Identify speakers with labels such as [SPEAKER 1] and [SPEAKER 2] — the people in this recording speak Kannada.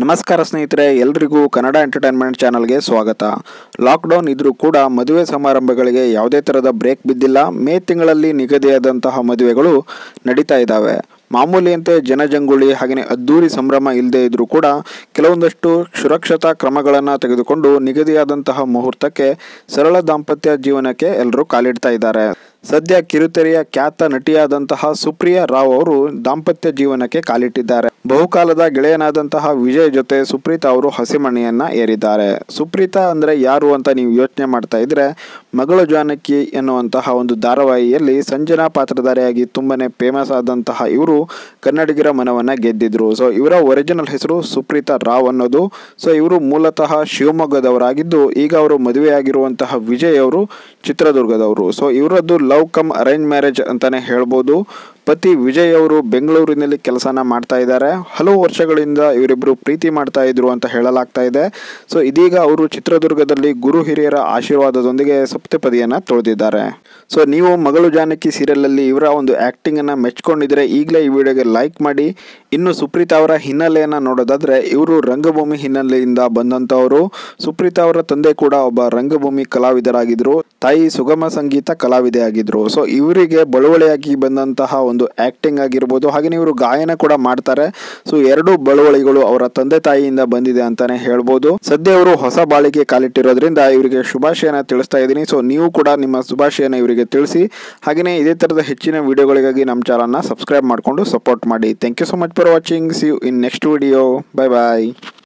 [SPEAKER 1] ನಮಸ್ಕಾರ ಸ್ನೇಹಿತರೆ ಎಲ್ರಿಗೂ ಕನ್ನಡ ಎಂಟರ್ಟೈನ್ಮೆಂಟ್ ಚಾನಲ್ಗೆ ಸ್ವಾಗತ ಲಾಕ್ಡೌನ್ ಇದ್ರೂ ಕೂಡ ಮದುವೆ ಸಮಾರಂಭಗಳಿಗೆ ಯಾವುದೇ ಥರದ ಬ್ರೇಕ್ ಬಿದ್ದಿಲ್ಲ ಮೇ ತಿಂಗಳಲ್ಲಿ ನಿಗದಿಯಾದಂತಹ ಮದುವೆಗಳು ನಡೀತಾ ಇದ್ದಾವೆ ಮಾಮೂಲಿಯಂತೆ ಜನಜಂಗುಳಿ ಹಾಗೆಯೇ ಅದ್ದೂರಿ ಸಂಭ್ರಮ ಇಲ್ಲದೆ ಇದ್ರೂ ಕೂಡ ಕೆಲವೊಂದಷ್ಟು ಸುರಕ್ಷತಾ ಕ್ರಮಗಳನ್ನು ತೆಗೆದುಕೊಂಡು ನಿಗದಿಯಾದಂತಹ ಮುಹೂರ್ತಕ್ಕೆ ಸರಳ ದಾಂಪತ್ಯ ಜೀವನಕ್ಕೆ ಎಲ್ಲರೂ ಕಾಲಿಡ್ತಾ ಇದ್ದಾರೆ ಸದ್ಯ ಕಿರುತೆರೆಯ ಖ್ಯಾತ ನಟಿಯಾದಂತಹ ಸುಪ್ರಿಯಾ ರಾವ್ ಅವರು ದಾಂಪತ್ಯ ಜೀವನಕ್ಕೆ ಕಾಲಿಟ್ಟಿದ್ದಾರೆ ಬಹುಕಾಲದ ಗೆಳೆಯನಾದಂತಹ ವಿಜಯ್ ಜೊತೆ ಸುಪ್ರೀತಾ ಅವರು ಹಸಿಮಣಿಯನ್ನ ಏರಿದ್ದಾರೆ ಸುಪ್ರೀತಾ ಅಂದ್ರೆ ಯಾರು ಅಂತ ನೀವು ಯೋಚನೆ ಮಾಡ್ತಾ ಇದ್ರೆ ಮಗಳು ಜಾನಕಿ ಎನ್ನುವಂತಹ ಒಂದು ಧಾರಾವಾಹಿಯಲ್ಲಿ ಸಂಜನಾ ಪಾತ್ರಧಾರಿಯಾಗಿ ತುಂಬಾನೇ ಫೇಮಸ್ ಆದಂತಹ ಇವರು ಕನ್ನಡಿಗರ ಮನವನ್ನ ಗೆದ್ದಿದ್ರು ಸೊ ಇವರ ಒರಿಜಿನಲ್ ಹೆಸರು ಸುಪ್ರೀತಾ ರಾವ್ ಅನ್ನೋದು ಸೊ ಇವರು ಮೂಲತಃ ಶಿವಮೊಗ್ಗದವರಾಗಿದ್ದು ಈಗ ಅವರು ಮದುವೆಯಾಗಿರುವಂತಹ ವಿಜಯ್ ಅವರು ಚಿತ್ರದುರ್ಗದವರು ಸೊ ಇವರದ್ದು ಲವ್ ಕಮ್ ಅರೇಂಜ್ ಮ್ಯಾರೇಜ್ ಅಂತಾನೆ ಹೇಳ್ಬೋದು ಪತಿ ವಿಜಯ್ ಅವರು ಬೆಂಗಳೂರಿನಲ್ಲಿ ಕೆಲಸನ ಮಾಡ್ತಾ ಇದ್ದಾರೆ ಹಲವು ವರ್ಷಗಳಿಂದ ಇವರಿಬ್ಬರು ಪ್ರೀತಿ ಮಾಡ್ತಾ ಇದ್ರು ಅಂತ ಹೇಳಲಾಗ್ತಾ ಇದೆ ಸೊ ಇದೀಗ ಅವರು ಚಿತ್ರದುರ್ಗದಲ್ಲಿ ಗುರು ಹಿರಿಯರ ಆಶೀರ್ವಾದದೊಂದಿಗೆ ಸಪ್ತಪದಿಯನ್ನ ತೊಳೆದಿದ್ದಾರೆ ಸೊ ನೀವು ಮಗಳು ಜಾನಕಿ ಸೀರಿಯಲಲ್ಲಿ ಇವರ ಒಂದು ಆ್ಯಕ್ಟಿಂಗನ್ನು ಮೆಚ್ಕೊಂಡಿದ್ರೆ ಈಗಲೇ ಈ ವಿಡಿಯೋಗೆ ಲೈಕ್ ಮಾಡಿ ಇನ್ನು ಸುಪ್ರೀತಾ ಅವರ ಹಿನ್ನೆಲೆಯನ್ನು ನೋಡೋದಾದ್ರೆ ಇವರು ರಂಗಭೂಮಿ ಹಿನ್ನೆಲೆಯಿಂದ ಬಂದಂಥವರು ಸುಪ್ರೀತಾ ಅವರ ತಂದೆ ಕೂಡ ಒಬ್ಬ ರಂಗಭೂಮಿ ಕಲಾವಿದರಾಗಿದ್ದರು ತಾಯಿ ಸುಗಮ ಸಂಗೀತ ಕಲಾವಿದೆ ಆಗಿದ್ರು ಸೊ ಇವರಿಗೆ ಬಳುವಳಿಯಾಗಿ ಬಂದಂತಹ ಒಂದು ಆ್ಯಕ್ಟಿಂಗ್ ಆಗಿರ್ಬೋದು ಹಾಗೆಯೇ ಇವರು ಗಾಯನ ಕೂಡ ಮಾಡ್ತಾರೆ ಸೊ ಎರಡು ಬಳುವಳಿಗಳು ಅವರ ತಂದೆ ತಾಯಿಯಿಂದ ಬಂದಿದೆ ಅಂತಾನೆ ಹೇಳ್ಬೋದು ಸದ್ಯ ಅವರು ಹೊಸ ಬಾಳಿಗೆ ಕಾಲಿಟ್ಟಿರೋದ್ರಿಂದ ಇವರಿಗೆ ಶುಭಾಶಯನ ತಿಳಿಸ್ತಾ ಇದ್ದೀನಿ ಸೊ ನೀವು ಕೂಡ ನಿಮ್ಮ ಶುಭಾಶಯನ ಇವರಿಗೆ ತಿಳಿಸಿ ಹಾಗೆಯೇ ಇದೇ ಥರದ ಹೆಚ್ಚಿನ ವಿಡಿಯೋಗಳಿಗಾಗಿ ನಮ್ಮ ಚಾನಲ್ನ ಸಬ್ಸ್ಕ್ರೈಬ್ ಮಾಡಿಕೊಂಡು ಸಪೋರ್ಟ್ ಮಾಡಿ thank you so much for watching see you in next video bye bye